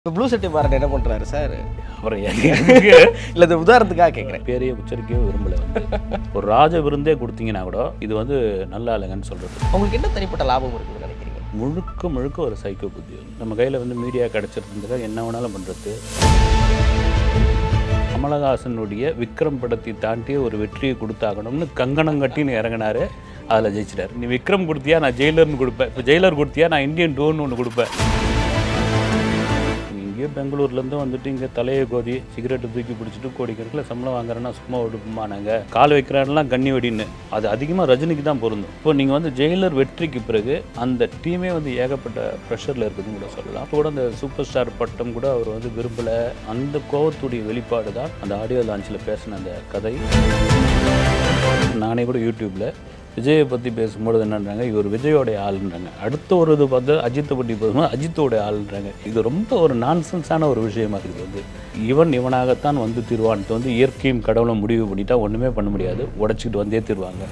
இப்போ ப்ளூ சட்டை பாரன் என்ன பண்ணுறாரு சார் அப்புறம் இல்லை இந்த உதாரணத்துக்காக கேட்குறேன் பேரையே உச்சரிக்கவே விரும்பல வந்து ஒரு ராஜ விருந்தே கொடுத்தீங்கன்னா கூட இது வந்து நல்லா இல்லைங்கன்னு சொல்கிறது உங்களுக்கு என்ன தனிப்பட்ட லாபம் இருக்குன்னு நினைக்கிறீங்க முழுக்க முழுக்க ஒரு சைக்கோ புத்தி நம்ம கையில் வந்து மீடியா கிடச்சிருந்ததுக்காக என்ன வேணாலும் பண்ணுறது கமலஹாசனுடைய விக்ரம் படத்தை தாண்டி ஒரு வெற்றியை கொடுத்தாகணும்னு கங்கணம் கட்டின்னு இறங்கினாரு அதில் ஜெயிச்சிட்டார் நீ விக்ரம் கொடுத்தியா நான் ஜெயிலர்னு கொடுப்பேன் இப்போ ஜெயிலர் கொடுத்தியா நான் இந்தியன் டோன்னு ஒன்று கொடுப்பேன் இங்கே பெங்களூர்லேருந்து வந்துட்டு இங்கே தலையை கோதி சிகரெட்டு தூக்கி பிடிச்சிட்டு கோடிக்கணக்கில் சம்பளம் வாங்குறேன்னா சும்மா விடுப்போமா நாங்கள் கால் வைக்கிறான்லாம் கண்ணி வெடின்னு அது அதிகமாக ரஜினிக்கு தான் பொருந்தும் இப்போ நீங்கள் வந்து ஜெயிலர் வெற்றிக்கு பிறகு அந்த டீமே வந்து ஏகப்பட்ட ப்ரெஷரில் இருக்குதுன்னு கூட சொல்லலாம் அப்போ கூட அந்த சூப்பர் ஸ்டார் பட்டம் கூட அவர் வந்து விரும்பலை அந்த கோவத்துடைய வெளிப்பாடு தான் அந்த ஆடியோ லான்ச்சில் பேசின அந்த கதை நானே கூட யூடியூப்பில் விஜயை பற்றி பேசும்போது என்னன்றாங்க இவர் விஜயோடைய ஆளுன்றாங்க அடுத்த ஒரு இது பார்த்து அஜித்தை பற்றி பேசும்போது அஜித்தோடைய ஆளுன்றாங்க இது ரொம்ப ஒரு நான்சென்ஸான ஒரு விஷயமா இருக்குது வந்து இவன் இவனாகத்தான் வந்து தீர்வான்ட்டு வந்து இயற்கையும் கடவுளும் முடிவு பண்ணிட்டா ஒன்றுமே பண்ண முடியாது உடச்சிக்கிட்டு வந்தே தீர்வாங்க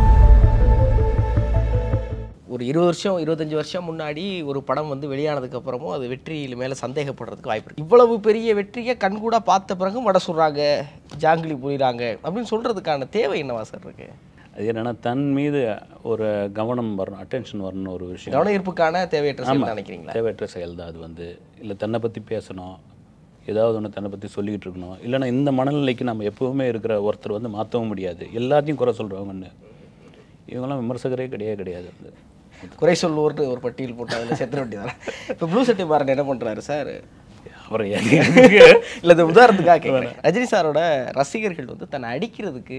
ஒரு இருபது வருஷம் இருபத்தஞ்சு வருஷம் முன்னாடி ஒரு படம் வந்து வெளியானதுக்கு அப்புறமும் அது வெற்றியில் மேலே சந்தேகப்படுறதுக்கு வாய்ப்பு இருக்கு இவ்வளவு பெரிய வெற்றியை கண்கூடா பார்த்த பிறகும் வட சொல்கிறாங்க ஜாங்கிலி புரியுறாங்க அப்படின்னு சொல்கிறதுக்கான தேவை என்னவா சார் இருக்கு அது என்னென்னா தன் மீது ஒரு கவனம் வரணும் அட்டென்ஷன் வரணும் ஒரு விஷயம் கவன ஈர்ப்புக்கான தேவையற்ற செயல் நினைக்கிறீங்களா தேவையற்ற செயல் தான் அது வந்து இல்லை தன்னை பற்றி பேசணும் ஏதாவது ஒன்று தன்னை பற்றி சொல்லிக்கிட்டு இருக்கணும் இல்லைன்னா இந்த மனநிலைக்கு நம்ம எப்போவுமே இருக்கிற ஒருத்தர் வந்து மாற்றவும் முடியாது எல்லாத்தையும் குறை சொல்கிறவங்கன்னு இவங்கெல்லாம் விமர்சகரே கிடையவே கிடையாது வந்து குறை சொல்லுவோர்னு ஒரு பட்டியல் போட்டு அதில் சேர்த்துட வேண்டியதானே இப்போ ப்ளூ சட்டை பாரன் என்ன பண்ணுறாரு சார் அப்புறம் இல்லை இந்த உதாரணத்துக்காக கேட்குறேன் ரஜினி சாரோட ரசிகர்கள் வந்து தன்னை அடிக்கிறதுக்கு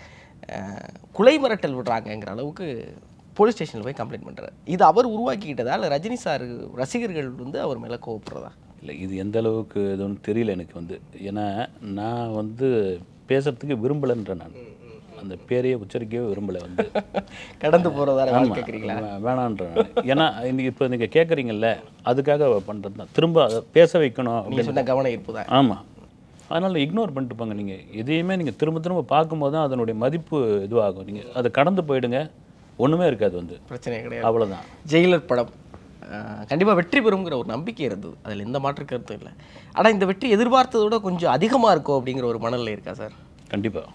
அஹ், குலை மிரட்டல் விடுறாங்கங்கிற அளவுக்கு போலீஸ் ஸ்டேஷனில் போய் கம்ப்ளைண்ட் பண்ணுறாரு இது அவர் உருவாக்கிக்கிட்டதா இல்லை ரஜினி சார் ரசிகர்கள் வந்து அவர் மேலே கோவப்படுறதா இல்லை இது எந்த அளவுக்கு இதுன்னு தெரியல எனக்கு வந்து ஏன்னா நான் வந்து பேசுறதுக்கு விரும்பலைன்ற நான் அந்த பேரையே உச்சரிக்கவே விரும்பலை வந்து கடந்து போகிறதா ஆமா, கேட்குறீங்களா வே- வேணான்ற நான். ஏன்னா இன்னைக்கு இப்போ நீங்கள் கேட்குறீங்கல்ல அதுக்காக பண்ணுறது தான் திரும்ப அதை பேச வைக்கணும் நீங்கள் சொன்ன கவன ஈர்ப்பு தான் ஆமாம் அதனால் இக்னோர் பண்ணிட்டு போங்க நீங்கள் எதையுமே நீங்கள் திரும்ப திரும்ப பார்க்கும்போது தான் அதனுடைய மதிப்பு இதுவாகும் நீங்கள் அதை கடந்து போயிடுங்க ஒன்றுமே இருக்காது வந்து பிரச்சனை கிடையாது அவ்வளோதான் ஜெயிலர் படம் கண்டிப்பாக வெற்றி பெறுங்கிற ஒரு நம்பிக்கை இருந்தது அதில் எந்த மாற்று கருத்தும் இல்லை ஆனால் இந்த வெற்றி எதிர்பார்த்ததை விட கொஞ்சம் அதிகமாக இருக்கும் அப்படிங்கிற ஒரு மனநிலை இருக்கா சார் கண்டிப்பாக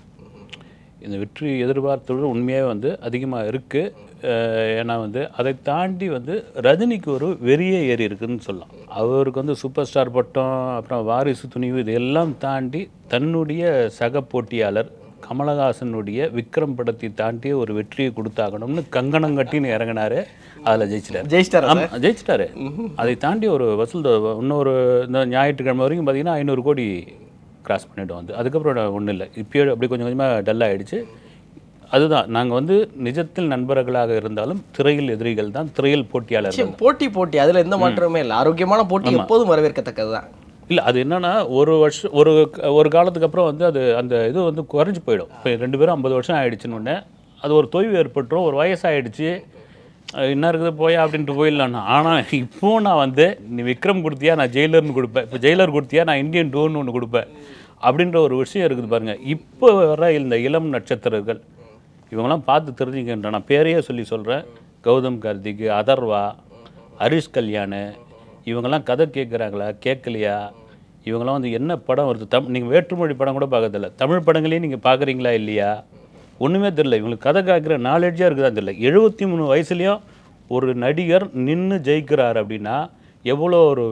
இந்த வெற்றி எதிர்பார்த்தோட உண்மையாக வந்து அதிகமாக இருக்குது ஏன்னா வந்து அதை தாண்டி வந்து ரஜினிக்கு ஒரு வெறியே ஏறி இருக்குன்னு சொல்லலாம் அவருக்கு வந்து சூப்பர் ஸ்டார் பட்டம் அப்புறம் வாரிசு துணிவு இதெல்லாம் தாண்டி தன்னுடைய சக போட்டியாளர் கமலஹாசனுடைய விக்ரம் படத்தை தாண்டி ஒரு வெற்றியை கொடுத்தாகணும்னு கங்கணம் கட்டின்னு இறங்கினாரு அதில் ஜெயிச்சிட்டாரு ஜெயிச்சிட்டாரா ஆமா ஜெயிச்சிட்டாரு அதை தாண்டி ஒரு வசூல் தொகை இன்னொரு இந்த ஞாயிற்றுக்கிழமை வரைக்கும் பார்த்தீங்கன்னா ஐநூறு கோடி கிராஸ் பண்ணிட்டு வந்து அதுக்கப்புறம் ஒன்றும் இல்லை இப்பயே அப்படி கொஞ்சம் கொஞ்சமாக டல் ஆயிடுச்சு அதுதான் நாங்கள் வந்து நிஜத்தில் நண்பர்களாக இருந்தாலும் திரையில் எதிரிகள் தான் திரையில் போட்டியாளர்கள் நிச்சயம் போட்டி போட்டி அதில் எந்த மாற்றமே இல்லை ஆரோக்கியமான போட்டி எப்போதும் வரவேற்கத்தக்கது தான் இல்லை அது என்னன்னா ஒரு வருஷம் ஒரு ஒரு காலத்துக்கு அப்புறம் வந்து அது அந்த இது வந்து குறைஞ்சி போயிடும் இப்போ ரெண்டு பேரும் ஐம்பது வருஷம் ஆயிடுச்சுன்னு உடனே அது ஒரு தொய்வு ஏற்பட்டுரும் ஒரு வயசாயிடுச்சு அஹ் என்ன இருக்குது போயா அப்படின்ட்டு போயிடலான்னு ஆனால் இப்போ நான் வந்து நீ விக்ரம் கொடுத்தியா நான் ஜெயிலர்னு கொடுப்பேன் இப்போ ஜெயிலர் கொடுத்தியா நான் இந்தியன் டோன்னு ஒன்று கொடுப்பேன் அப்படின்ற ஒரு விஷயம் இருக்குது பாருங்க இப்போ வர இந்த இளம் நட்சத்திரர்கள் இவங்கெல்லாம் பார்த்து தெரிஞ்சுக்கின்ற நான் பேரையே சொல்லி சொல்கிறேன் கௌதம் கார்த்திக் அதர்வா ஹரிஷ் கல்யாண் இவங்கெல்லாம் கதை கேட்குறாங்களா கேட்கலையா இவங்கெல்லாம் வந்து என்ன படம் வருது தம் நீங்கள் வேற்றுமொழி படம் கூட பார்க்கறதில்ல தமிழ் படங்களையும் நீங்கள் பார்க்குறீங்களா இல்லையா ஒன்றுமே தெரியல இவங்களுக்கு கதை கேட்குற நாலேஜாக இருக்குதா தெரியல எழுபத்தி மூணு வயசுலேயும் ஒரு நடிகர் நின்று ஜெயிக்கிறார் அப்படின்னா எவ்வளோ ஒரு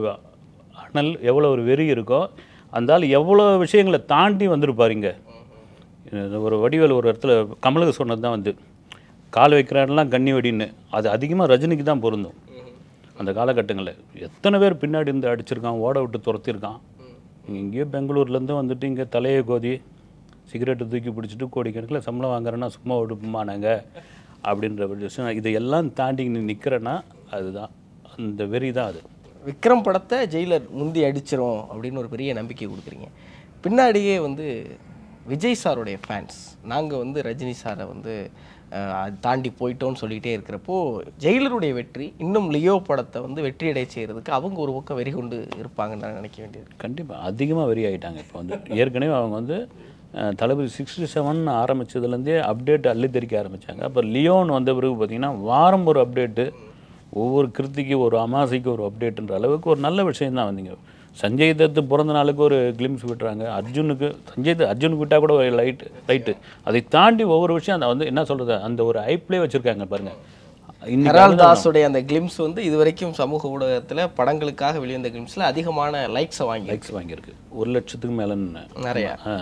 அனல் எவ்வளோ ஒரு வெறி இருக்கோ அந்த ஆள் எவ்வளோ விஷயங்களை தாண்டி வந்திருப்பாருங்க இது ஒரு வடிவேல் ஒரு இடத்துல கமலுக்கு சொன்னது தான் வந்து கால் வைக்கிறான்லாம் கண்ணி வெடின்னு அது அதிகமாக ரஜினிக்கு தான் பொருந்தும் அந்த காலகட்டங்களில் எத்தனை பேர் பின்னாடி இருந்து அடிச்சிருக்கான் ஓட விட்டு துரத்திருக்கான் இங்கேயோ பெங்களூர்லேருந்து வந்துட்டு இங்கே தலையை கோதி சிகரெட்டு தூக்கி பிடிச்சிட்டு கோடிக்கணக்கில் சம்பளம் வாங்குறேன்னா சும்மா விடுப்போமா நாங்கள் அப்படின்ற ஒரு விஷயம் இதையெல்லாம் தாண்டி நீ நிற்கிறேன்னா அதுதான் அந்த வெறி தான் அது விக்ரம் படத்தை ஜெயிலர் முந்தி அடிச்சிரும் அப்படின்னு ஒரு பெரிய நம்பிக்கை கொடுக்குறீங்க பின்னாடியே வந்து விஜய் சாருடைய ஃபேன்ஸ் நாங்கள் வந்து ரஜினி சாரை வந்து அஹ், அது தாண்டி போயிட்டோம்னு சொல்லிகிட்டே இருக்கிறப்போ ஜெயிலருடைய வெற்றி இன்னும் லியோ படத்தை வந்து வெற்றி அடைய செய்கிறதுக்கு அவங்க ஒரு பக்கம் வெறி கொண்டு இருப்பாங்கன்னு நான் நினைக்க வேண்டியது கண்டிப்பாக அதிகமாக வெறி ஆகிட்டாங்க இப்போ வந்து ஏற்கனவே அவங்க வந்து அஹ், தளபதி சிக்ஸ்டி செவன் ஆரம்பிச்சதுலேருந்தே அப்டேட் அள்ளி தெறிக்க ஆரம்பித்தாங்க அப்போ லியோன் வந்த பிறகு பார்த்தீங்கன்னா வாரம் ஒரு அப்டேட்டு ஒவ்வொரு கிருத்திக்கு ஒரு அமாசைக்கு ஒரு அப்டேட்டுன்ற அளவுக்கு ஒரு நல்ல விஷயம் தான் வந்தீங்க சஞ்சய் தத்து பிறந்த நாளுக்கு ஒரு கிளிம்ஸ் விட்டுறாங்க அர்ஜுனுக்கு சஞ்சய் தத் அர்ஜுனுக்கு விட்டால் கூட ஒரு லைட் ரைட்டு அதை தாண்டி ஒவ்வொரு விஷயம் அந்த வந்து என்ன சொல்கிறது அந்த ஒரு ஐப்ளே வச்சுருக்காங்க பாருங்க இன்னைக்கு ஹெரால் தாஸுடைய அந்த கிளிம்ஸ் வந்து இதுவரைக்கும் சமூக ஊடகத்துல படங்களுக்காக வெளிவந்த கிளிம்ஸ்ல அதிகமான லைக்ஸை வாங்கி லைக்ஸ் வாங்கியிருக்கு ஒரு லட்சத்துக்கு மேலேன்னு நிறைய ஆ.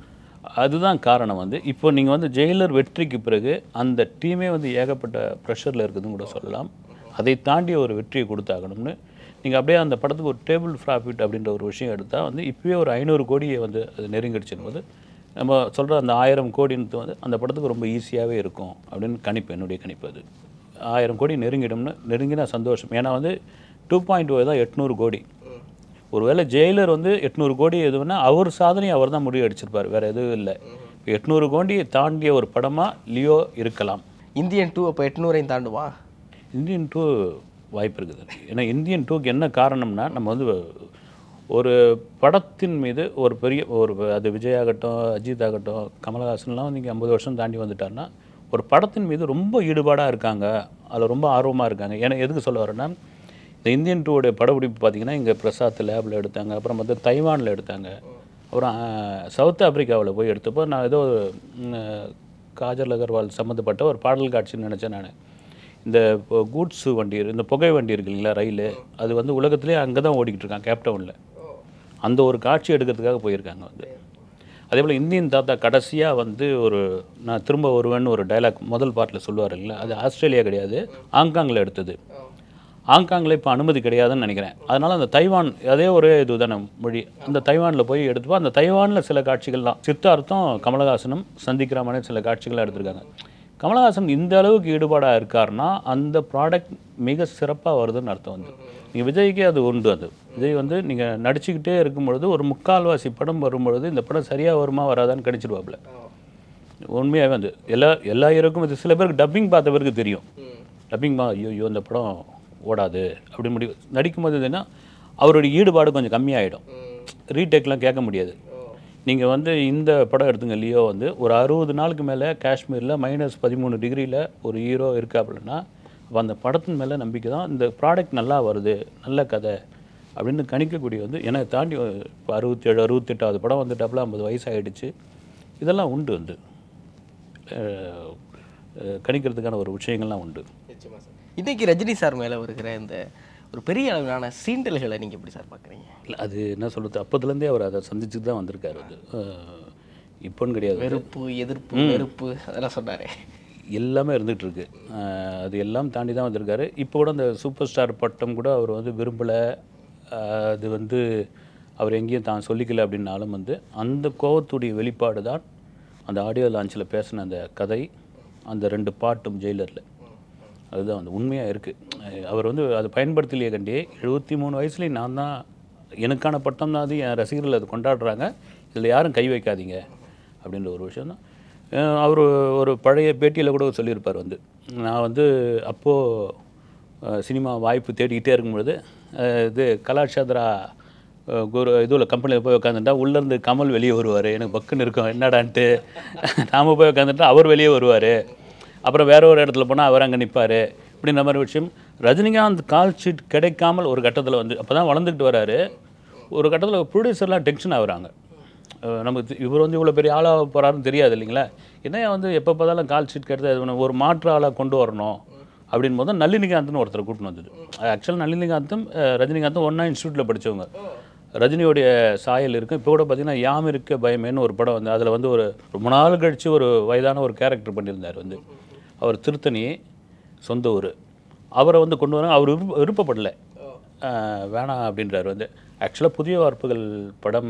அதுதான் காரணம் வந்து இப்போ நீங்கள் வந்து ஜெயிலர் வெற்றிக்கு பிறகு அந்த டீமே வந்து ஏகப்பட்ட ப்ரெஷரில் இருக்குதுன்னு கூட சொல்லலாம் அதை தாண்டி ஒரு வெற்றியை கொடுத்தாகணும்னு நீங்கள் அப்படியே அந்த படத்துக்கு ஒரு டேபிள் ப்ராஃபிட் அப்படின்ற ஒரு விஷயம் எடுத்தால் வந்து இப்போவே ஒரு ஐநூறு கோடியை வந்து அது நெருங்கிடுச்சுன்னு போது நம்ம சொல்கிற அந்த ஆயிரம் கோடின்றது வந்து அந்த படத்துக்கு ரொம்ப ஈஸியாகவே இருக்கும் அப்படின்னு கணிப்பு என்னுடைய கணிப்பு அது ஆயிரம் கோடி நெருங்கிடும்னு நெருங்கினா சந்தோஷம் ஏன்னா வந்து டூ பாயிண்ட் தான் எட்நூறு கோடி ஒருவேளை ஜெயிலர் வந்து எட்நூறு கோடி எதுவுன்னா அவர் சாதனையை அவர் தான் முடிவடிச்சிருப்பார் வேறு எதுவும் இல்லை எட்நூறு கோடியை தாண்டிய ஒரு படமாக லியோ இருக்கலாம் இந்தியன் டூ அப்போ எட்நூறையும் தாண்டுமா இந்தியன் டூ வாய்ப்பு இருக்குது ஏன்னா இந்தியன் டூக்கு என்ன காரணம்னா நம்ம வந்து ஒரு படத்தின் மீது ஒரு பெரிய ஒரு அது விஜய் ஆகட்டும் அஜித் ஆகட்டும் கமலஹாசன்லாம் வந்து இங்கே ஐம்பது வருஷம் தாண்டி வந்துட்டாருன்னா ஒரு படத்தின் மீது ரொம்ப ஈடுபாடாக இருக்காங்க அதில் ரொம்ப ஆர்வமாக இருக்காங்க ஏன்னா எதுக்கு சொல்ல வரேன்னா இந்த இந்தியன் டூவோடைய படப்பிடிப்பு பார்த்தீங்கன்னா இங்கே பிரசாத் லேபில் எடுத்தாங்க அப்புறம் வந்து தைவானில் எடுத்தாங்க அப்புறம் ஆஹ், சவுத் ஆப்பிரிக்காவில் போய் எடுத்தப்போ நான் ஏதோ ம், காஜல் அகர்வால் சம்மந்தப்பட்ட ஒரு பாடல் காட்சின்னு நினச்சேன் நான் இந்த கூட்ஸ் வண்டி இந்த புகை வண்டி இருக்கு இல்லைங்களா ரயில் அது வந்து உலகத்திலே அங்கே தான் ஓடிக்கிட்டு இருக்கான் கேப்டவுனில் அந்த ஒரு காட்சி எடுக்கிறதுக்காக போயிருக்காங்க வந்து அதே போல் இந்தியன் தாத்தா கடைசியாக வந்து ஒரு நான் திரும்ப வருவேன்னு ஒரு டைலாக் முதல் பாட்டில் சொல்லுவார் இல்லைங்களா அது ஆஸ்திரேலியா கிடையாது ஹாங்காங்கில் எடுத்தது ஹாங்காங்கில் இப்போ அனுமதி கிடையாதுன்னு நினைக்கிறேன் அதனால் அந்த தைவான் அதே ஒரே இதுதானே மொழி அந்த தைவானில் போய் எடுத்துப்போ அந்த தைவானில் சில காட்சிகள் தான் சித்தார்த்தம் கமலஹாசனும் சந்திக்கிற மாதிரி சில காட்சிகளாக எடுத்திருக்காங்க கமலஹாசன் இந்த அளவுக்கு ஈடுபாடாக இருக்காருன்னா அந்த ப்ராடக்ட் மிக சிறப்பாக வருதுன்னு அர்த்தம் வந்து நீங்கள் விஜய்க்கே அது உண்டு அது விஜய் வந்து நீங்கள் நடிச்சுக்கிட்டே இருக்கும் பொழுது ஒரு முக்கால்வாசி படம் வரும்பொழுது இந்த படம் சரியாக வருமா வராதான்னு கணிச்சிடுவாப்புல உண்மையாகவே வந்து எல்லா எல்லா ஹீரோக்கும் இது சில பேருக்கு டப்பிங் பார்த்த பேருக்கு தெரியும் டப்பிங் பா ஐயோ ஐயோ இந்த படம் ஓடாது அப்படின்னு முடிவு நடிக்கும்போது என்னன்னா அவருடைய ஈடுபாடு கொஞ்சம் கம்மியாயிடும் ரீடேக்லாம் கேட்க முடியாது நீங்கள் வந்து இந்த படம் எடுத்துங்க லியோ வந்து ஒரு அறுபது நாளுக்கு மேலே காஷ்மீரில் மைனஸ் பதிமூணு டிகிரியில் ஒரு ஹீரோ இருக்காப்புலன்னா அப்போ அந்த படத்தின் மேலே நம்பிக்கை தான் இந்த ப்ராடக்ட் நல்லா வருது நல்ல கதை அப்படின்னு கணிக்கக்கூடிய வந்து என்னை தாண்டி இப்போ அறுபத்தேழு அறுபத்தெட்டாவது படம் வந்துட்டாப்புல ஐம்பது வயசு ஆயிடுச்சு இதெல்லாம் உண்டு வந்து அஹ், அஹ், கணிக்கிறதுக்கான ஒரு விஷயங்கள்லாம் உண்டு இன்னைக்கு ரஜினி சார் மேல வருகிற இந்த ஒரு பெரிய அளவிலான சீண்டல்களை நீங்க எப்படி சார் பார்க்குறீங்க இல்லை அது என்ன சொல்கிறது அப்போதுலேருந்தே அவர் அதை சந்திச்சு தான் வந்திருக்காரு அது அஹ், இப்போன்னு கிடையாது வெறுப்பு எதிர்ப்பு வெறுப்பு அதெல்லாம் சொன்னாரே எல்லாமே இருந்துகிட்டு இருக்கு அஹ், அது எல்லாம் தாண்டி தான் வந்திருக்காரு இப்போ கூட அந்த சூப்பர் ஸ்டார் பட்டம் கூட அவர் வந்து விரும்பலை அது வந்து அவர் எங்கேயும் தான் சொல்லிக்கல அப்படின்னாலும் வந்து அந்த கோவத்துடைய வெளிப்பாடு தான் அந்த ஆடியோ லான்ச்சில் பேசின அந்த கதை அந்த ரெண்டு பாட்டும் ஜெயிலரில் அதுதான் வந்து உண்மையாக இருக்குது அவர் வந்து அதை பயன்படுத்தலையே கண்டி எழுபத்தி மூணு வயசுலேயும் நான் தான் எனக்கான பட்டம் தான் அது என் ரசிகர்கள் அதை கொண்டாடுறாங்க இதில் யாரும் கை வைக்காதீங்க அப்படின்ற ஒரு விஷயம் தான் அவர் ஒரு பழைய பேட்டியில் கூட சொல்லியிருப்பார் வந்து நான் வந்து அப்போது சினிமா வாய்ப்பு தேடிக்கிட்டே இருக்கும்பொழுது அஹ், இது கலாட்சாத்ரா ஒரு இதில் கம்பெனியில் போய் உட்காந்துட்டா உள்ளேருந்து கமல் வெளியே வருவார் எனக்கு பக்குன்னு இருக்கும் என்னடான்ட்டு நாம் போய் உட்காந்துட்டா அவர் வெளியே வருவார் அப்புறம் வேற ஒரு இடத்துல போனால் அவர் அங்கே நிற்பார் இப்படின்ற மாதிரி விஷயம் ரஜினிகாந்த் கால் ஷீட் கிடைக்காமல் ஒரு கட்டத்தில் வந்து அப்போ தான் வளர்ந்துக்கிட்டு வராரு ஒரு கட்டத்தில் ப்ரொடியூசர்லாம் டென்ஷன் ஆகுறாங்க அஹ் நமக்கு தெ- இவர் வந்து இவ்வளோ பெரிய ஆளாக போகிறாருன்னு தெரியாது இல்லைங்களா என்னையா வந்து எப்போ பார்த்தாலும் கால் ஷீட் கிடைத்தா இது பண்ண- ஒரு மாற்று ஆளாக கொண்டு வரணும் அப்படின் போது நளினிகாந்த்னு ஒருத்தர் கூட்டின்னு வந்தது ஆக்சுவலாக நளினிகாந்தும் அஹ், ரஜினிகாந்தும் ஒன்றா இன்ஸ்டியூட்டில் படித்தவங்க ரஜினியோடைய சாயல் இருக்கும் இப்போ கூட பார்த்தீங்கன்னா யாம் இருக்க பயமேன்னு ஒரு படம் வந்து அதில் வந்து ஒரு ரொம்ப நாள் கழித்து ஒரு வயதான ஒரு கேரக்டர் பண்ணியிருந்தார் வந்து அவர் திருத்தணி சொந்த ஊர் அவரை வந்து கொண்டு வராங்க அவர் விருப்ப விருப்பப்படலை அஹ், வேணாம் அப்படின்றார் வந்து ஆக்சுவலாக புதிய வார்ப்புகள் படம்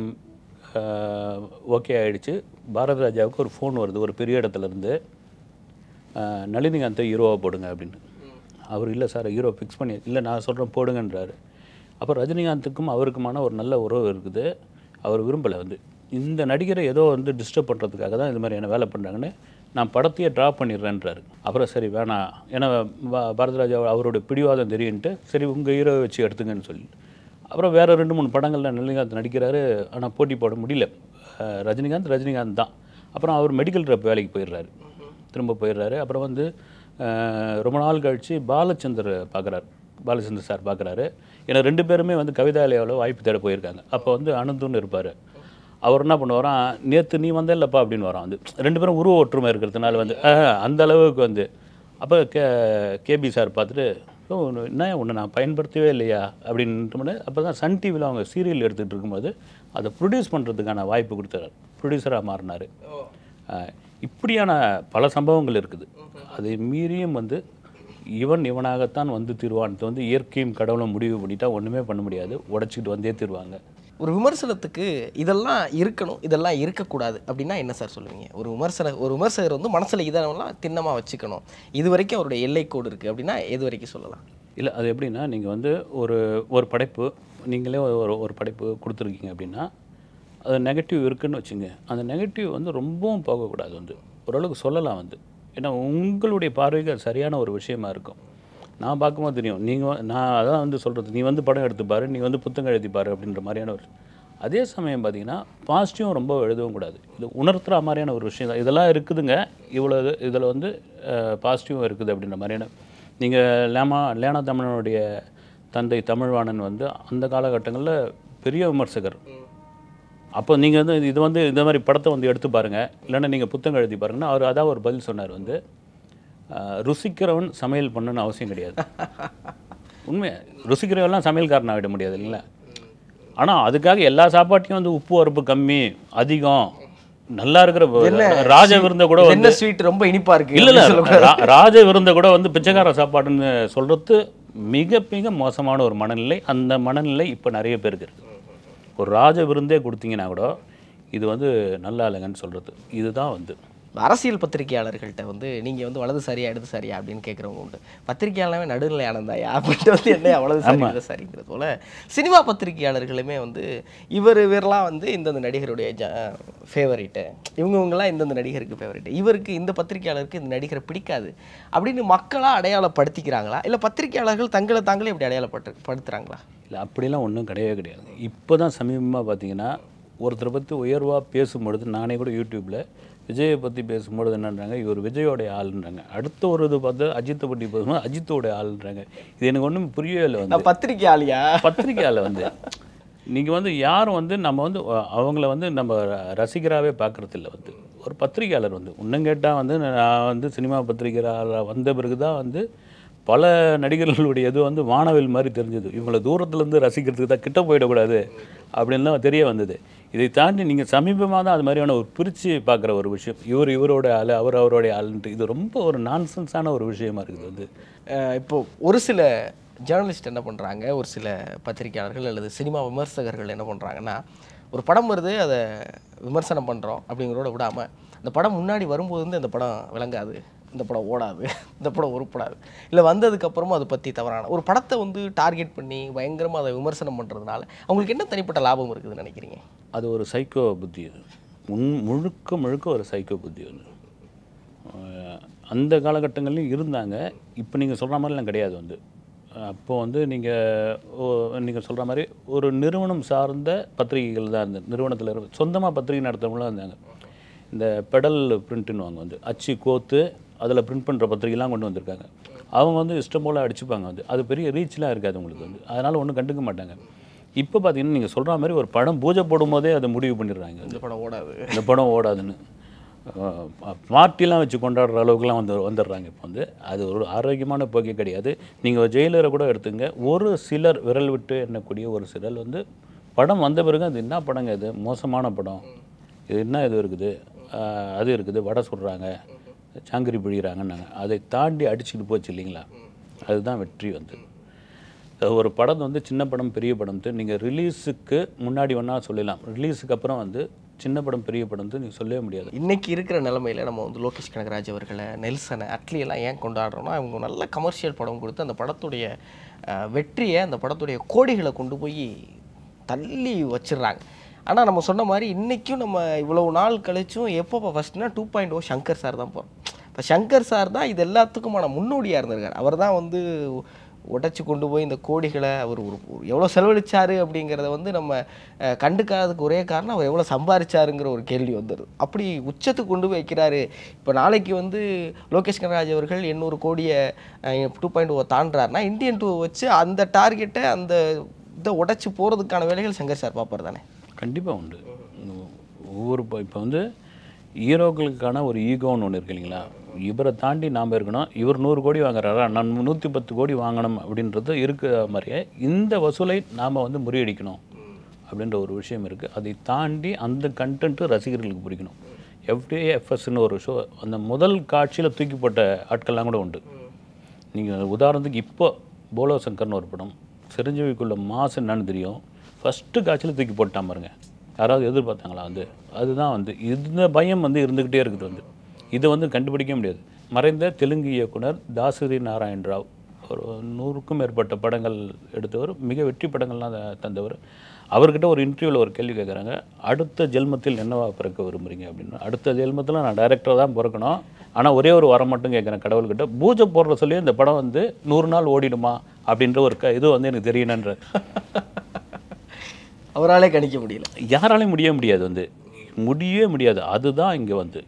ஓகே ஆயிடுச்சு பாரத ராஜாவுக்கு ஒரு ஃபோன் வருது ஒரு பெரிய இடத்துல இருந்து அஹ், நளினிகாந்தை ஹீரோவாக போடுங்க அப்படின்னு அவர் இல்லை சார் ஹீரோ ஃபிக்ஸ் பண்ணி இல்லை நான் சொல்கிறேன் போடுங்கன்றாரு அப்போ ரஜினிகாந்துக்கும் அவருக்குமான ஒரு நல்ல உறவு இருக்குது அவர் விரும்பலை வந்து இந்த நடிகரை ஏதோ வந்து டிஸ்டர்ப் பண்ணுறதுக்காக தான் இது மாதிரி என்ன வேலை பண்ணுறாங்கன்னு நான் படத்தையே ட்ராப் பண்ணிடுறேன்றாரு அப்புறம் சரி வேணாம் ஏன்னா பா- பாரதிராஜா அவருடைய பிடிவாதம் தெரியுன்ட்டு சரி உங்கள் ஹீரோ வச்சு எடுத்துங்கன்னு சொல்லி அப்புறம் வேறு ரெண்டு மூணு படங்களில் ரஜினிகாந்த் நடிக்கிறாரு ஆனால் போட்டி போட முடியல அஹ் ரஜினிகாந்த் ரஜினிகாந்த் தான் அப்புறம் அவர் மெடிக்கல் ரெப் வேலைக்கு போயிடுறாரு திரும்ப போயிடுறாரு அப்புறம் வந்து அஹ், ரொம்ப நாள் கழித்து பாலச்சந்தர் பார்க்குறாரு பாலச்சந்தர் சார் பார்க்குறாரு ஏன்னா ரெண்டு பேருமே வந்து கவிதாலயாவில் வாய்ப்பு தேட போயிருக்காங்க அப்போ வந்து அனந்துன்னு இருப்பார் அவர் என்ன பண்ணுவாராம் நேற்று நீ வந்த இல்லைப்பா அப்படின்னு வரான் வந்து ரெண்டு பேரும் உருவ ஒற்றுமை இருக்கிறதுனால வந்து ஆஹ், அந்த அளவுக்கு வந்து அப்போ கே கேபி சார் பார்த்துட்டு "ஓ, உன்னை- என்ன உன்னை நான் பயன்படுத்தவே இல்லையா அப்படின்ட்டு அப்போ தான் சன் டிவியில் அவங்க சீரியல் எடுத்துகிட்டு இருக்கும்போது அதை ப்ரொடியூஸ் பண்ணுறதுக்கான வாய்ப்பு கொடுத்தாரு ப்ரொடியூசராக மாறினார் இப்படியான பல சம்பவங்கள் இருக்குது அதை மீறியும் வந்து இவன் இவனாகத்தான் வந்து தீர்வான் வந்து இயற்கையும் கடவுளும் முடிவு பண்ணிட்டா ஒன்றுமே பண்ண முடியாது உடைச்சிக்கிட்டு வந்தே தீர்வாங்க ஒரு விமர்சனத்துக்கு இதெல்லாம் இருக்கணும் இதெல்லாம் இருக்கக்கூடாது அப்படின்னா என்ன சார் சொல்லுவீங்க ஒரு விமர்சன ஒரு விமர்சகர் வந்து மனசில் இதெல்லாம் திண்ணமாக வச்சுக்கணும் இது வரைக்கும் அவருடைய எல்லைக்கோடு இருக்குது அப்படின்னா எது வரைக்கும் சொல்லலாம் இல்லை அது எப்படின்னா நீங்கள் வந்து ஒரு ஒரு படைப்பு நீங்களே ஒரு ஒரு படைப்பு கொடுத்துருக்கீங்க அப்படின்னா அது நெகட்டிவ் இருக்குன்னு வச்சுங்க அந்த நெகட்டிவ் வந்து ரொம்பவும் போகக்கூடாது வந்து ஓரளவுக்கு சொல்லலாம் வந்து ஏன்னா உங்களுடைய பார்வைக்கு அது சரியான ஒரு விஷயமா இருக்கும் நான் பார்க்கும்போது தெரியும் நீங்கள் நான் அதான் வந்து சொல்கிறது நீ வந்து படம் எடுத்து பாரு நீ வந்து புத்தகம் எழுதி பாரு அப்படின்ற மாதிரியான ஒரு அதே சமயம் பார்த்தீங்கன்னா பாசிட்டிவும் ரொம்ப எழுதவும் கூடாது இது உணர்த்துற மாதிரியான ஒரு விஷயம் தான் இதெல்லாம் இருக்குதுங்க இவ்வளோ இதில் வந்து பாசிட்டிவும் இருக்குது அப்படின்ற மாதிரியான நீங்கள் லேமா லேனா தமிழனுடைய தந்தை தமிழ்வாணன் வந்து அந்த காலகட்டங்களில் பெரிய விமர்சகர் அப்போ நீங்கள் வந்து இது வந்து இந்த மாதிரி படத்தை வந்து எடுத்து பாருங்கள் இல்லைன்னா நீங்கள் புத்தகம் எழுதி பாருங்கன்னா அவர் அதான் ஒரு பதில் சொன்னார் வந்து அஹ், ருசிக்கிறவன் சமையல் பண்ணணும்னு அவசியம் கிடையாது உண்மை ருசிக்கிறவெல்லாம் சமையல்காரன் ஆகிட முடியாது இல்லைங்களா ஆனால் அதுக்காக எல்லா சாப்பாட்டையும் வந்து உப்பு உரப்பு கம்மி அதிகம் நல்லா இருக்கிற ராஜ விருந்த கூட வந்து என்ன ஸ்வீட் ரொம்ப இனிப்பா இருக்கு இல்ல இல்ல ரா- ராஜ விருந்த கூட வந்து பிச்சைக்கார சாப்பாடுன்னு சொல்றது மிக மிக மோசமான ஒரு மனநிலை அந்த மனநிலை இப்போ நிறைய பேருக்கு இருக்கு ஒரு ராஜ விருந்தே கொடுத்தீங்கன்னா கூட இது வந்து நல்லா இல்லைங்கன்னு சொல்றது இதுதான் வந்து அரசியல் பத்திரிகையாளர்கள்ட்ட வந்து நீங்க வந்து வலது சரியா இடது சரியா அப்படின்னு கேட்குறவங்க உண்டு பத்திரிகையாளமே நடுநிலை ஆனந்தாயா அப்படின்ட்டு வந்து என்ன வலது சரி இடது சரிங்கிறது போல சினிமா பத்திரிகையாளர்களுமே வந்து இவர் இவரெல்லாம் வந்து இந்தந்த நடிகருடைய ஃபேவரேட்டு இவங்க இவங்கெல்லாம் இந்தந்த நடிகருக்கு ஃபேவரேட் இவருக்கு இந்த பத்திரிகையாளருக்கு இந்த நடிகரை பிடிக்காது அப்படின்னு மக்களா அடையாளப்படுத்திக்கிறாங்களா இல்லை பத்திரிகையாளர்கள் தங்களை தாங்களே இப்படி அடையாளப்பட்டு படுத்துறாங்களா இல்லை அப்படிலாம் ஒன்றும் கிடையவே கிடையாது இப்போ தான் சமீபமாக பார்த்தீங்கன்னா ஒருத்தரை பற்றி உயர்வாக பேசும்பொழுது நானே கூட யூடியூப்பில் விஜயை பற்றி பேசும்பொழுது என்னன்றாங்க இவர் விஜயோடைய ஆளுன்றாங்க அடுத்த ஒரு இது பார்த்து அஜித்தை பற்றி பேசும்போது அஜித்தோடைய ஆளுன்றாங்க இது எனக்கு ஒன்றும் புரியவே இல்லை வந்து நான் பத்திரிகை ஆளியா பத்திரிக்கையால் வந்து நீங்கள் வந்து யாரும் வந்து நம்ம வந்து அஹ், அவங்கள வந்து நம்ம ர- ரசிகராகவே பார்க்குறதில்ல வந்து ஒரு பத்திரிக்கையாளர் வந்து இன்னும் கேட்டால் வந்து நான் வந்து சினிமா பத்திரிகையாளர் வந்த பிறகு தான் வந்து பல நடிகர்களுடைய இது வந்து வானவில் மாதிரி தெரிஞ்சது இவங்களை தூரத்துலேருந்து ரசிக்கிறதுக்கு தான் கிட்ட போயிடக்கூடாது அப்படின்லாம் தெரிய வந்தது இதை தாண்டி நீங்கள் சமீபமாக தான் அது மாதிரியான ஒரு பிரித்து பார்க்குற ஒரு விஷயம் இவர் இவரோட ஆள் அவர் அவருடைய ஆளுன்ட்டு இது ரொம்ப ஒரு நான்சென்ஸான ஒரு விஷயமா இருக்குது வந்து அஹ் இப்போ ஒரு சில ஜேர்னலிஸ்ட் என்ன பண்ணுறாங்க ஒரு சில பத்திரிகையாளர்கள் அல்லது சினிமா விமர்சகர்கள் என்ன பண்ணுறாங்கன்னா ஒரு படம் வருது அதை விமர்சனம் பண்ணுறோம் அப்படிங்கிறோட விடாமல் அந்த படம் முன்னாடி வரும்போது வந்து இந்த படம் விளங்காது இந்த படம் ஓடாது இந்த படம் உருப்படாது இல்லை வந்ததுக்கப்புறமும் அதை பற்றி தவறான ஒரு படத்தை வந்து டார்கெட் பண்ணி பயங்கரமாக அதை விமர்சனம் பண்ணுறதுனால அவங்களுக்கு என்ன தனிப்பட்ட லாபம் இருக்குதுன்னு நினைக்கிறீங்க அது ஒரு சைக்கோ புத்தி அது உன் முழுக்க முழுக்க ஒரு சைக்கோ புத்தி அது அஹ் அந்த காலகட்டங்கள்லையும் இருந்தாங்க இப்போ நீங்கள் சொல்கிற மாதிரிலாம் கிடையாது வந்து அப்போ வந்து நீங்கள் நீங்கள் சொல்கிற மாதிரி ஒரு நிறுவனம் சார்ந்த பத்திரிகைகள் தான் இருந்தது நிறுவனத்தில் இருந்து சொந்தமாக பத்திரிகை நடத்துகிறவங்களாம் இருந்தாங்க இந்த பெடல் பிரிண்ட்டுன்னு வாங்க வந்து அச்சு கோத்து அதில் பிரிண்ட் பண்ணுற பத்திரிகைலாம் கொண்டு வந்திருக்காங்க அவங்க வந்து இஷ்டம் போல் அடிச்சுப்பாங்க வந்து அது பெரிய ரீச்லாம் இருக்காது உங்களுக்கு வந்து அதனால் ஒன்றும் கண்டுக்க மாட்டாங்க இப்போ பார்த்தீங்கன்னா நீங்கள் சொல்கிற மாதிரி ஒரு படம் பூஜை போடும்போதே அதை முடிவு பண்ணிடுறாங்க இந்த படம் ஓடாது இந்த படம் ஓடாதுன்னு பார்ட்டிலாம் வச்சு கொண்டாடுற அளவுக்குலாம் வந்து வந்துடுறாங்க இப்போ வந்து அது ஒரு ஆரோக்கியமான போக்கே கிடையாது நீங்கள் ஜெயிலரை கூட எடுத்துங்க ஒரு சிலர் விரல் விட்டு எண்ணக்கூடிய ஒரு சிலர் வந்து படம் வந்த பிறகு அது என்ன படங்க இது மோசமான படம் இது என்ன இது இருக்குது ஆஹ் அது இருக்குது வடை சுடுறாங்க சாங்கிரி பிழிகிறாங்கன்னாங்க அதை தாண்டி அடிச்சுட்டு போச்சு இல்லைங்களா அதுதான் வெற்றி வந்து ஒரு படம் வந்து சின்ன படம் பெரிய படம் நீங்கள் ரிலீஸுக்கு முன்னாடி வேணா சொல்லலாம் ரிலீஸுக்கு அப்புறம் வந்து சின்ன படம் பெரிய படம் வந்து நீங்கள் சொல்லவே முடியாது இன்னைக்கு இருக்கிற நிலமையில நம்ம வந்து லோகேஷ் கனகராஜ் அவர்களை நெல்சனை அட்லி எல்லாம் ஏன் கொண்டாடுறோம்னா அவங்க நல்ல கமர்ஷியல் படம் கொடுத்து அந்த படத்துடைய அஹ், வெற்றியை அந்த படத்துடைய கோடிகளை கொண்டு போய் தள்ளி வச்சிடுறாங்க ஆனால் நம்ம சொன்ன மாதிரி இன்றைக்கும் நம்ம இவ்வளவு நாள் கழிச்சும் எப்போ ஃபஸ்ட்னா two point O Shankar sir தான் போகிறோம் இப்போ சங்கர் சார் தான் இது எல்லாத்துக்குமான முன்னோடியாக இருந்திருக்கார் அவர் தான் வந்து உடைச்சு கொண்டு போய் இந்த கோடிகளை அவர் ஒரு எவ்வளோ செலவழிச்சாரு அப்படிங்கிறத வந்து நம்ம அஹ், கண்டுக்காததுக்கு ஒரே காரணம் அவர் எவ்வளோ சம்பாரிச்சாருங்கிற ஒரு கேள்வி வந்துடுது அப்படி உச்சத்துக்கு கொண்டு போய் வைக்கிறாரு இப்போ நாளைக்கு வந்து லோகேஷ் கனராஜ் அவர்கள் எண்ணூறு கோடியை டூ பாயிண்ட் ஓ தாண்டுறாருன்னா இந்தியன் டூ வச்சு அந்த டார்கெட்டை அந்த இதை உடைச்சு போகிறதுக்கான வேலைகள் சங்கர் சார் பார்ப்பார் தானே கண்டிப்பாக உண்டு ஒவ்வொரு இப்போ வந்து ஹீரோக்களுக்கான ஒரு ஈகோன்னு ஒன்று இருக்கு இல்லைங்களா இவரை தாண்டி நாம் இருக்கணும் இவர் நூறு கோடி வாங்குறாரா நான் நூற்றி பத்து கோடி வாங்கணும் அப்படின்றது இருக்கிற மாதிரியே இந்த வசூலை நாம் வந்து முறியடிக்கணும் அப்படின்ற ஒரு விஷயம் இருக்குது அதை தாண்டி அந்த கண்டென்ட்டு ரசிகர்களுக்கு பிடிக்கணும் எஃப்டிஎஃப்எஸ்ன்னு ஒரு ஷோ அந்த முதல் காட்சியில் தூக்கி போட்ட ஆட்கள்லாம் கூட உண்டு நீங்கள் உதாரணத்துக்கு இப்போ போலோ சங்கர்னு ஒரு படம் சிரஞ்சீவிக்குள்ள மாசு என்னன்னு தெரியும் ஃபஸ்ட்டு காட்சியில் தூக்கி போட்டான் பாருங்க யாராவது எதிர்பார்த்தாங்களா வந்து அதுதான் வந்து இந்த பயம் வந்து இருந்துக்கிட்டே இருக்குது வந்து இதை வந்து கண்டுபிடிக்க முடியாது மறைந்த தெலுங்கு இயக்குனர் தாசரி நாராயண் ராவ் ஒரு நூறுக்கும் மேற்பட்ட படங்கள் எடுத்தவர் மிக வெற்றி படங்கள்லாம் த- தந்தவர் அவர்கிட்ட ஒரு இன்டர்வியூவில் ஒரு கேள்வி கேட்குறாங்க அடுத்த ஜென்மத்தில் என்னவா பிறக்க விரும்புறீங்க அப்படின்னு அடுத்த ஜென்மத்தில் நான் டைரக்டராக தான் பிறக்கணும் ஆனால் ஒரே ஒரு வரம் மட்டும் கேட்குறேன் கடவுள்கிட்ட பூஜை போடுற சொல்லி இந்த படம் வந்து நூறு நாள் ஓடிடுமா அப்படின்ற ஒரு க இது வந்து எனக்கு தெரியணுன்ற அவராலே கணிக்க முடியல யாராலையும் முடிய முடியாது வந்து முடியவே முடியாது அதுதான் இங்கே வந்து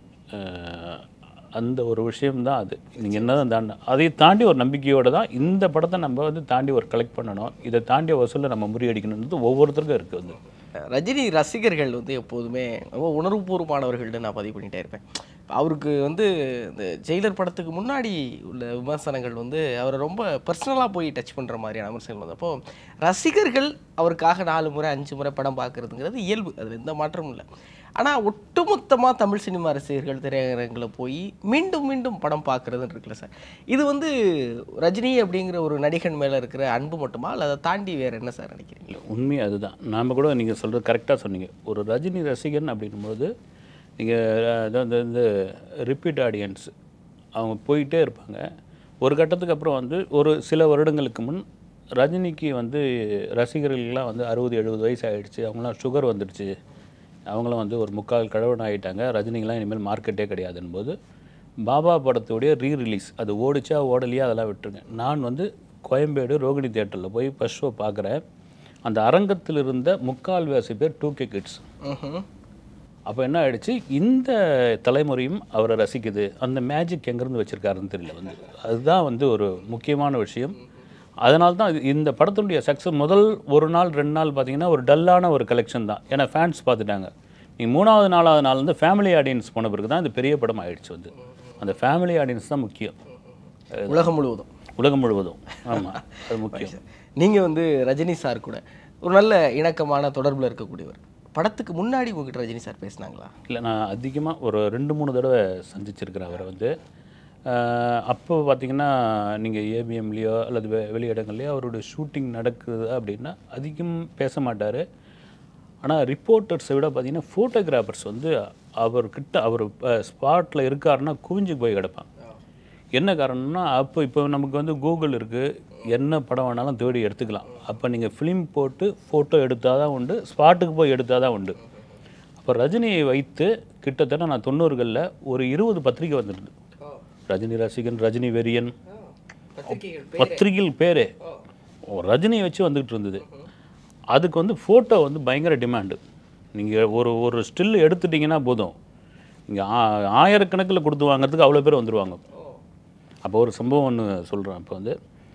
அஹ், அந்த ஒரு விஷயம்தான் அது நீங்கள் என்னதான் தாண்ட அதை தாண்டி ஒரு நம்பிக்கையோடு தான் இந்த படத்தை நம்ம வந்து தாண்டி ஒரு கலெக்ட் பண்ணணும் இதை தாண்டி வசூலில் நம்ம முறியடிக்கணுன்றது ஒவ்வொருத்தருக்கும் இருக்குது வந்து ரஜினி ரசிகர்கள் வந்து எப்போதுமே ரொம்ப உணர்வுபூர்வமானவர்கள்னு நான் பதிவு பண்ணிட்டே இருப்பேன் அவருக்கு வந்து இந்த ஜெயிலர் படத்துக்கு முன்னாடி உள்ள விமர்சனங்கள் வந்து அவரை ரொம்ப பர்சனலாக போய் டச் பண்ணுற மாதிரியான விமர்சனங்கள் வந்தப்போ ரசிகர்கள் அவருக்காக நாலு முறை அஞ்சு முறை படம் பார்க்குறதுங்கிறது இயல்பு அதில் எந்த மாற்றமும் இல்லை ஆனால் ஒட்டுமொத்தமாக தமிழ் சினிமா ரசிகர்கள் திரையரங்கில் போய் மீண்டும் மீண்டும் படம் பார்க்குறதுன்னு இருக்குல்ல சார் இது வந்து ரஜினி அப்படிங்கிற ஒரு நடிகன் மேலே இருக்கிற அன்பு மட்டுமா இல்லை அதை தாண்டி வேறு என்ன சார் நினைக்கிறீங்க இல்லை உண்மை அதுதான் நாம் கூட நீங்கள் சொல்கிறது கரெக்டாக சொன்னீங்க ஒரு ரஜினி ரசிகன் அப்படின்னும்போது நீங்கள் இந்த இந்த ரிப்பீட் ஆடியன்ஸ் அவங்க போயிட்டே இருப்பாங்க ஒரு கட்டத்துக்கு அப்புறம் வந்து ஒரு சில வருடங்களுக்கு முன் ரஜினிக்கு வந்து ரசிகர்கள்லாம் வந்து அறுபது எழுபது வயசு ஆயிடுச்சு அவங்களாம் சுகர் வந்துடுச்சு அவங்களாம் வந்து ஒரு முக்கால் கழவன் ஆகிட்டாங்க ரஜினிக்கெலாம் இனிமேல் மார்க்கெட்டே கிடையாதுன்னு போது பாபா படத்துடைய ரீ ரிலீஸ் அது ஓடிச்சா ஓடலையா அதெல்லாம் விட்டுருங்க நான் வந்து கோயம்பேடு ரோகிணி தேட்டரில் போய் ஃபஸ்ட் ஷோ பார்க்குறேன் அந்த அரங்கத்தில் இருந்த முக்கால் வாசி பேர் டூ கே கிட்ஸ் ம்ஹும். அப்போ என்ன ஆயிடுச்சு இந்த தலைமுறையும் அவரை ரசிக்குது அந்த மேஜிக் எங்கேருந்து வச்சுருக்காருன்னு தெரியல வந்து அதுதான் வந்து ஒரு முக்கியமான விஷயம் அதனால தான் இது- இந்த படத்தினுடைய சக்ஸஸ் முதல் ஒரு நாள் ரெண்டு நாள் பார்த்தீங்கன்னா ஒரு டல்லான ஒரு கலெக்ஷன் தான் ஏன்னா ஃபேன்ஸ் பார்த்துட்டாங்க நீ மூணாவது நாலாவது நாள் வந்து ஃபேமிலி ஆடியன்ஸ் போன பிறகு தான் இது பெரிய படம் ஆயிடுச்சு வந்து அந்த ஃபேமிலி ஆடியன்ஸ் தான் முக்கியம் உலகம் முழுவதும் உலகம் முழுவதும் ஆமாம் அது முக்கியம் நீங்கள் வந்து ரஜினி சார் கூட ஒரு நல்ல இணக்கமான தொடர்பில் இருக்கக்கூடியவர் படத்துக்கு முன்னாடி உங்ககிட்ட ரஜினி சார் பேசுனாங்களா இல்லை நான் அதிகமாக ஒரு ரெண்டு மூணு தடவை சந்திச்சிருக்கிறேன் அவரை வந்து ஆஹ் அப்போ பார்த்தீங்கன்னா நீங்கள் ஏபிஎம்லேயோ அல்லது வெ வெளியிடங்கள்லையோ அவருடைய ஷூட்டிங் நடக்குது அப்படின்னா அதிகம் பேச மாட்டார் ஆனால் ரிப்போர்ட்டர்ஸை விட பார்த்தீங்கன்னா ஃபோட்டோகிராஃபர்ஸ் வந்து அவர்கிட்ட அவர் ஸ்பாட்டில் இருக்காருன்னா குவிஞ்சு போய் கிடப்பான் என்ன காரணம்னா அப்போ இப்போ நமக்கு வந்து கூகுள் இருக்குது என்ன படம் வேணாலும் தேடி எடுத்துக்கலாம் அப்போ நீங்கள் ஃபிலிம் போட்டு ஃபோட்டோ எடுத்தால் தான் உண்டு ஸ்பாட்டுக்கு போய் எடுத்தால் தான் உண்டு அப்போ ரஜினியை வைத்து கிட்டத்தட்ட நான் தொண்ணூறுகளில் ஒரு இருபது பத்திரிக்கை வந்துடுது ரஜினி ரசிகன் ரஜினி வெறியன் பத்திரிகைகள் பேரே ரஜினியை வச்சு வந்துகிட்டு இருந்தது அதுக்கு வந்து ஃபோட்டோ வந்து பயங்கர டிமாண்டு நீங்கள் ஒரு ஒரு ஸ்டில் எடுத்துட்டிங்கன்னா போதும் இங்கே ஆயிரக்கணக்கில் கொடுத்து வாங்குறதுக்கு அவ்வளோ பேர் வந்துடுவாங்க அப்போ ஒரு சம்பவம் ஒன்று சொல்கிறேன் அப்போ வந்து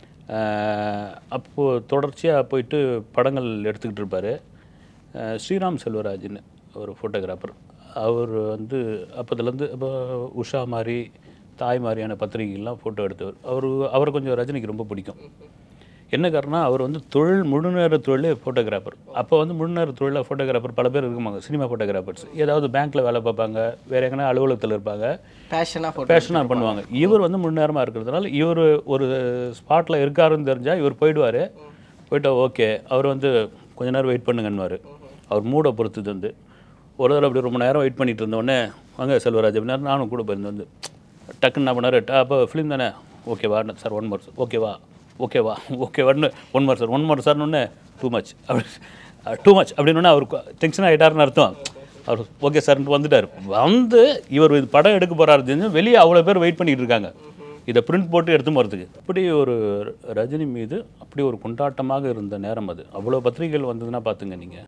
அப்போது தொடர்ச்சியாக போயிட்டு படங்கள் எடுத்துக்கிட்டு இருப்பார் ஸ்ரீராம் செல்வராஜ்னு ஒரு ஃபோட்டோகிராஃபர் அவர் வந்து அப்போதுலேருந்து இப்போ உஷா மாதிரி தாய் மாதிரியான பத்திரிகைகள்லாம் ஃபோட்டோ எடுத்தவர் அவர் அவரை கொஞ்சம் ரஜினிக்கு ரொம்ப பிடிக்கும் என்ன காரணம் அவர் வந்து தொழில் முழு நேர தொழிலே ஃபோட்டோகிராஃபர் அப்போ வந்து முழு நேர தொழிலில் ஃபோட்டோகிராஃபர் பல பேர் இருக்குமாங்க சினிமா ஃபோட்டோகிராஃபர்ஸ் ஏதாவது பேங்க்கில் வேலை பார்ப்பாங்க வேறு எங்கன்னா அலுவலகத்தில் இருப்பாங்க பேஷனாக ஃபோட்டோ பேஷனாக பண்ணுவாங்க இவர் வந்து முன் நேரமாக இருக்கிறதுனால இவர் ஒரு ஸ்பாட்டில் இருக்காருன்னு தெரிஞ்சால் இவர் போயிடுவார் போயிட்டா ஓகே அவர் வந்து கொஞ்ச நேரம் வெயிட் பண்ணுங்கன்னுவார் அவர் மூடை பொறுத்தது வந்து ஒரு தடவை அப்படி ரொம்ப நேரம் வெயிட் பண்ணிட்டு இருந்தோடனே வாங்க செல்வராஜ் அப்படின்னா நானும் கூட போயிருந்தேன் வந்து டக்குன்னு என்ன பண்ணார் அப்போ ஃபிலிம் தானே ஓகேவா சார் ஒன் மோர் ஓகேவா ஓகேவா ஓகேவான்னு one more sir one more சார்னு டூ மச் அப்படி டூ மச் அப்படின்னு அவர் டென்ஷன் ஆகிட்டாருன்னு அர்த்தம் அவர் ஓகே சார்ன்ட்டு வந்துட்டார் வந்து இவர் இது படம் எடுக்க போகிறாரு தெரிஞ்சு வெளியே அவ்வளோ பேர் வெயிட் பண்ணிட்டு இருக்காங்க இதை பிரிண்ட் போட்டு எடுத்து போகிறதுக்கு அப்படி ஒரு ரஜினி மீது அப்படி ஒரு கொண்டாட்டமாக இருந்த நேரம் அது அவ்வளோ பத்திரிகைகள் வந்ததுன்னா பார்த்துங்க நீங்கள்